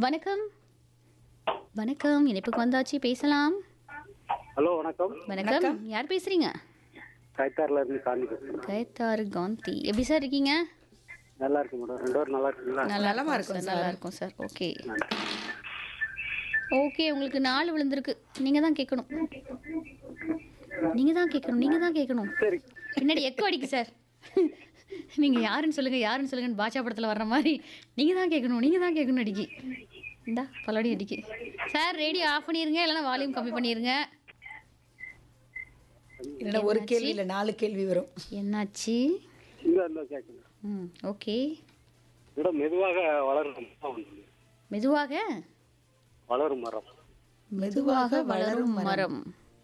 வணக்கம் வணக்கம் இணைப்புக்கு வந்தாச்சு பேசலாம் ஹலோ வணக்கம் வணக்கம் யார் பேசுறீங்க கைத்தாரில் இருந்து காந்தி பேசுறேன் கயத்தாறு காந்தி எப்படி சார் இருக்கீங்க நல்லா இருக்கு மேடம் ரெண்டு பேரும் நல்லா இருக்கீங்களா நலமா இருக்கும் நல்லா இருக்கும் சார் ஓகே ஓகே உங்களுக்கு நாலு விழுந்திருக்கு நீங்க தான் கேட்கணும் நீங்க தான் கேட்கணும் நீங்க தான் கேட்கணும் சரி பின்னாடி எக்கோ அடிக்கு சார் நீங்க யாருன்னு சொல்லுங்க யாருன்னு சொல்லுங்கன்னு பாட்சா படத்துல வர்ற மாதிரி நீங்க தான் கேட்கணும் நீங்க தான் கேட்கணும் அடிக்கி இந்தா பல்லடி அடிக்கி சார் ரேடியோ ஆஃப் பண்ணிருங்க இல்லைன்னா வால்யூம் கம்மி பண்ணிருங்க இல்லைன்னா ஒரு கேள்வி இல்லை நாலு கேள்வி வரும் என்னாச்சு இங்க இருந்தா கேட்கணும் ம் ஓகே மேடம் மெதுவாக வளரும் மரம் ஒன்று. மெதுவாக வளரும் மரம் மெதுவாக வளரும் மரம்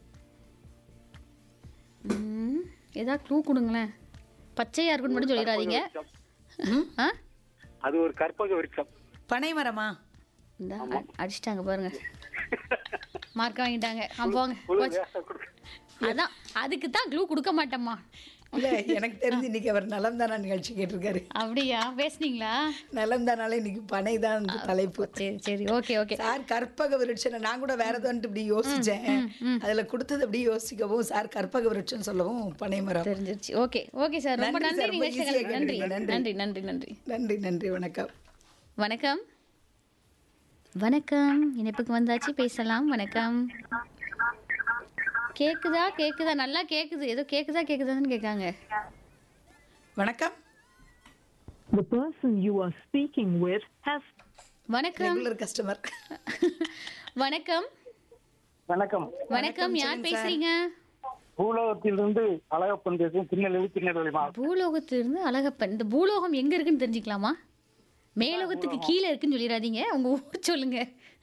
ம், ஏதாவது க்ளூ கொடுங்களேன் பச்சையா இருக்குன்னு மட்டும் சொல்லிடாதீங்க ஆ அது ஒரு கற்பக விருட்சம் பனை மரமா இந்த அடிச்சிட்டாங்க பாருங்க மார்க் வாங்கிட்டாங்க ஆ போங்க குழு போச்சு. வேக கொடுக்க- அதான் அதுக்கு தான் க்ளூ கொடுக்க மாட்டேம்மா இல்ல எனக்கு தெரிஞ்சு இன்னைக்கு அவர் நலம் தானா நிகழ்ச்சி கேட்டிருக்காரு அப்படியா பேசுனீங்களா நலம் தானால இன்னைக்கு பனை தான் இந்த தலைப்பு சரி சரி ஓகே ஓகே சார் கற்பக விருட்சம் நான் கூட வேற ஏதோ இப்படி யோசிச்சேன் அதுல கொடுத்தது அப்படி யோசிக்கவும் சார் கற்பக விருட்சம் சொல்லவும் பனை மரம் தெரிஞ்சிருச்சு ஓகே ஓகே சார் ரொம்ப நன்றி நன்றி சார், ரொம்ப நிகழ்ச்சிகள் easy-ஆ நன்றி கேட்டீங்க. நன்றி நன்றி நன்றி நன்றி நன்றி வணக்கம் வணக்கம் வணக்கம் இணைப்புக்கு வந்தாச்சு பேசலாம் வணக்கம் கேக்குதா கேக்குதா நல்லா கேக்குது ஏதோ கேக்குதா கேக்குதான்னு கேட்காங்க வணக்கம் The person you are speaking with has வணக்கம் ரெகுலர் கஸ்டமர் வணக்கம் வணக்கம் வணக்கம் யார் பேசுறீங்க பூலோகத்திலிருந்து அழகப்பன் பேசும் திருநெல்வேலி திருநெல்வேலி மாவட்டம் பூலோகத்திலிருந்து அழகப்பன் இந்த பூலோகம் எங்க இருக்குன்னு தெரிஞ்சுக்கலாமா மேலோகத்துக்கு கீழே இருக்குன்னு சொல்லிடாதீங்க உங்க ஊர் சொல்லுங்க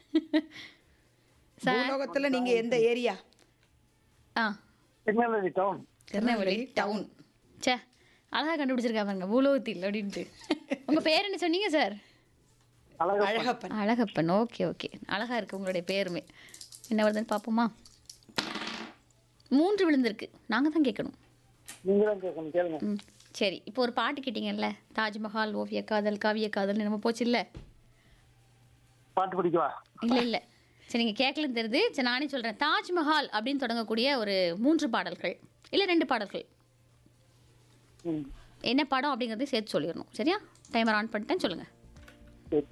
சார் பூலோகத்துல நீங்க எந்த ஏரியா ஆ திருநெல்வேலி டவுன் திருநெல்வேலி டவுன் சே அழகா கண்டுபிடிச்சிருக்கா பாருங்க பூலோகத்தில் அப்படின்ட்டு உங்க பேர் என்ன சொன்னீங்க sir Alagappan Alagappan Alagappan okay okay அழகா இருக்கு உங்களுடைய பேருமே என்ன வருதுன்னு பார்ப்போமா மூன்று விழுந்திருக்கு நாங்க தான் கேட்கணும் நீங்க தான் கேட்கணும் கேளுங்க ம் சரி இப்போ ஒரு பாட்டு கேட்டீங்கல்ல தாஜ்மஹால் ஓவிய காதல் காவிய காதல் நம்ம போச்சு இல்ல பாட்டு பிடிக்கவா இல்ல இல்ல சரி நீங்க கேட்கலன்னு தெரியுது சரி நானே சொல்றேன் தாஜ்மஹால் அப்படின்னு தொடங்கக்கூடிய ஒரு மூன்று பாடல்கள் இல்ல ரெண்டு பாடல்கள் ம் என்ன படம் அப்படிங்கறதையும் சேர்த்து சொல்லிடணும் சரியா டைமர் ஆன் பண்ணிட்டேன் சொல்லுங்க சரி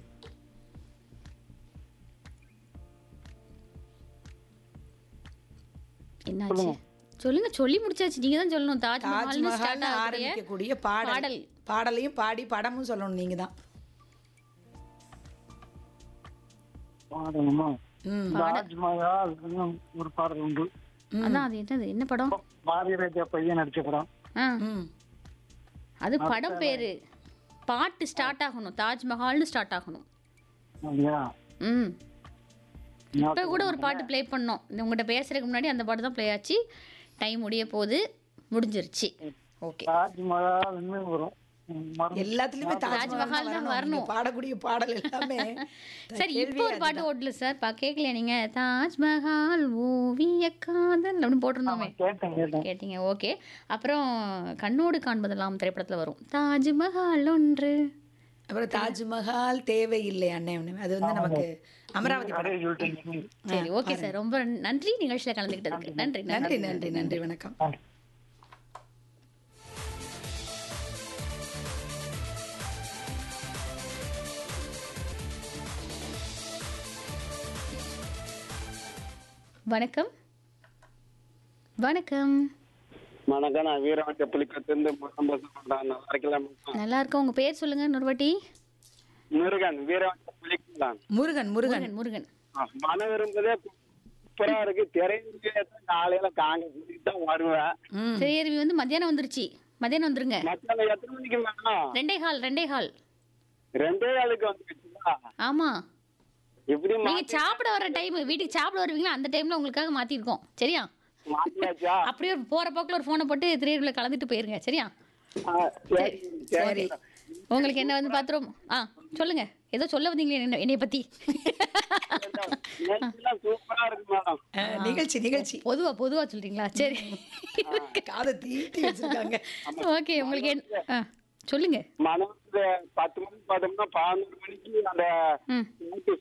என்னாச்சு சொல்லுங்க சொல்லி முடிச்சாச்சு நீங்க தான் சொல்லணும் தாஜ்மஹால்னு ஸ்டார்ட் தாஜ்மஹால் ஆகக்கூடிய ஆரம்பிக்கக்கூடிய பாடல் பாடல். பாடலையும் பாடி படமும் சொல்லணும் நீங்க தான் பாடணுமா ம் தாஜ்மஹால் இன்னும் ஒரு பாடல் உண்டு அதான் அது என்னது என்ன படம் பாரதிராஜா பையன் நடிச்ச படம் ஆ ம் அது படம் பேரு பாட்டு ஸ்டார்ட் ஆகணும் தாஜ்மஹால்னு ஸ்டார்ட் ஆகணும் அப்படியா ம் இப்போ கூட ஒரு பாட்டு ப்ளே பண்ணோம் இந்த உங்கள்கிட்ட பேசுறதுக்கு முன்னாடி அந்த பாட்டு தான் ப்ளே ஆச்சு டைம் முடிய போகுது முடிஞ்சிருச்சு ஓகே தாஜ்மஹால் இன்னும் வரும் ம், மறந்து- எல்லாத்துலயுமே தாஜ்மஹால் தாஜ்மஹால் தான் தான் வரணும். வரணும் பாடக்கூடிய பாடல் எல்லாமே சரி இப்போ ஒரு பாட்டு ஓட்டல சார் பா கேட்கலையா நீங்க தாஜ்மஹால் ஓவிய காதல் அப்படின்னு போட்டிருந்தோமே கேட்டேன் கேட்டேன் கேட்டீங்க ஓகே அப்புறம் கண்ணோடு காண்பதெல்லாம் திரைப்படத்துல வரும் தாஜ்மஹால் ஒன்று அப்புறம் தாஜ்மஹால் தேவையில்லை அண்ணன் அது வந்து நமக்கு அமராவதி படம். நிறைய சொல்லிட்டீங்க சரி ஓகே சார் ரொம்ப நன்றி நிகழ்ச்சியில கலந்துக்கிட்டதுக்கு நன்றி நன்றி நன்றி நன்றி நன்றி வணக்கம் வணக்கம் வணக்கம் வணக்கம் நான் வீரவட்ட புலிக்கத்திலிருந்து முருகன் பேச பண்றேன் நல்லா இருக்கலாம் நல்லா இருக்கோம் உங்க பேர் சொல்லுங்க இன்னொரு வாட்டி முருகன் வீரவட்ட புலிக்கத்தான் முருகன் முருகன் முருகன் முருகன் மனம் இருந்ததே சூப்பரா இருக்கு திரையிலே காலையில காங்க கூட்டிட்டு தான் வருவேன் ம் திரையருவி வந்து மத்தியானம் வந்துருச்சு மத்தியானம் வந்துருங்க மத்தியானம் எத்தனை மணிக்கு வேணும் ரெண்டே ஹால் ரெண்டே ஹால் ரெண்டே ஆளுக்கு வந்துருச்சுங்களா ஆமா எப்படி நீங்க சாப்பிட வர டைம் வீட்டுக்கு சாப்பிட வருவீங்களா அந்த டைம்ல உங்களுக்காக மாத்திருக்கோம் சரியா மாத்தியாச்சா அப்படியே ஒரு போற போக்குல ஒரு போனை போட்டு திரையருவில கலந்துட்டு போயிருங்க சரியா ஆ, சரி சரி உங்களுக்கு என்ன வந்து பாத்ரூம் ஆ சொல்லுங்க ஏதோ சொல்ல வந்தீங்களே என்ன- என்னைய பத்தி நேற்றுலாம் சூப்பரா இருக்கு மேடம் அஹ், நிகழ்ச்சி நிகழ்ச்சி பொதுவா பொதுவா சொல்றீங்களா சரி காதை தீட்டி வச்சிருக்காங்க ஓகே உங்களுக்கு என்ன ஆ, சொல்லுங்க மனம் பத்து மணிக்கு பார்த்தோம்னா பதினோரு மணிக்கு அந்த ம் நைட்டு